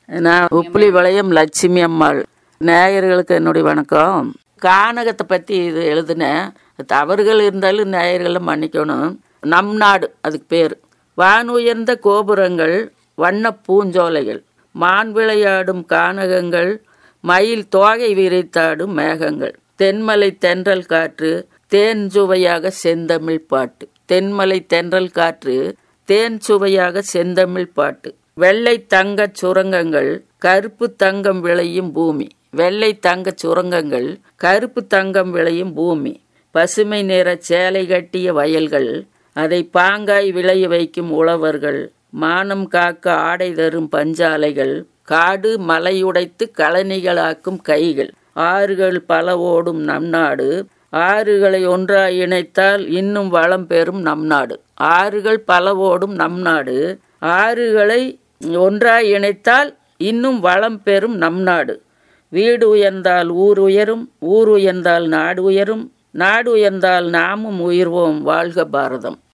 நான் உப்புலி வளையம் லட்சுமி அம்மாள் நேயர்களுக்கு என்னுடைய வணக்கம் கானகத்தை பற்றி இது எழுதினேன் தவறுகள் இருந்தாலும் நேயர்களை மன்னிக்கணும் நம் நாடு அதுக்கு பேர் வானுயர்ந்த கோபுரங்கள் வண்ண பூஞ்சோலைகள் மான் விளையாடும் கானகங்கள் மயில் தோகை விரித்தாடும் மேகங்கள் தென்மலை தென்றல் காற்று தேன் சுவையாக செந்தமிழ் பாட்டு தென்மலை தென்றல் காற்று தேன் சுவையாக செந்தமிழ் பாட்டு வெள்ளை தங்கச் சுரங்கங்கள் கருப்பு தங்கம் விளையும் பூமி வெள்ளை தங்கச் சுரங்கங்கள் கருப்பு தங்கம் விளையும் பூமி பசுமை நிற சேலை கட்டிய வயல்கள் அதை பாங்காய் விளைய வைக்கும் உழவர்கள் மானம் காக்க ஆடை தரும் பஞ்சாலைகள் காடு மலையுடைத்து கழனிகளாக்கும் கைகள் ஆறுகள் பல ஓடும் நம் நாடு ஆறுகளை ஒன்றாய் இணைத்தால் இன்னும் வளம் பெறும் நம் நாடு ஆறுகள் பல ஓடும் நம் நாடு ஆறுகளை ஒன்றாய் இணைத்தால் இன்னும் வளம் பெறும் நம் நாடு வீடு உயர்ந்தால் ஊர் உயரும் ஊர் உயர்ந்தால் நாடு உயரும் நாடு உயர்ந்தால் நாமும் உயர்வோம் வாழ்க பாரதம்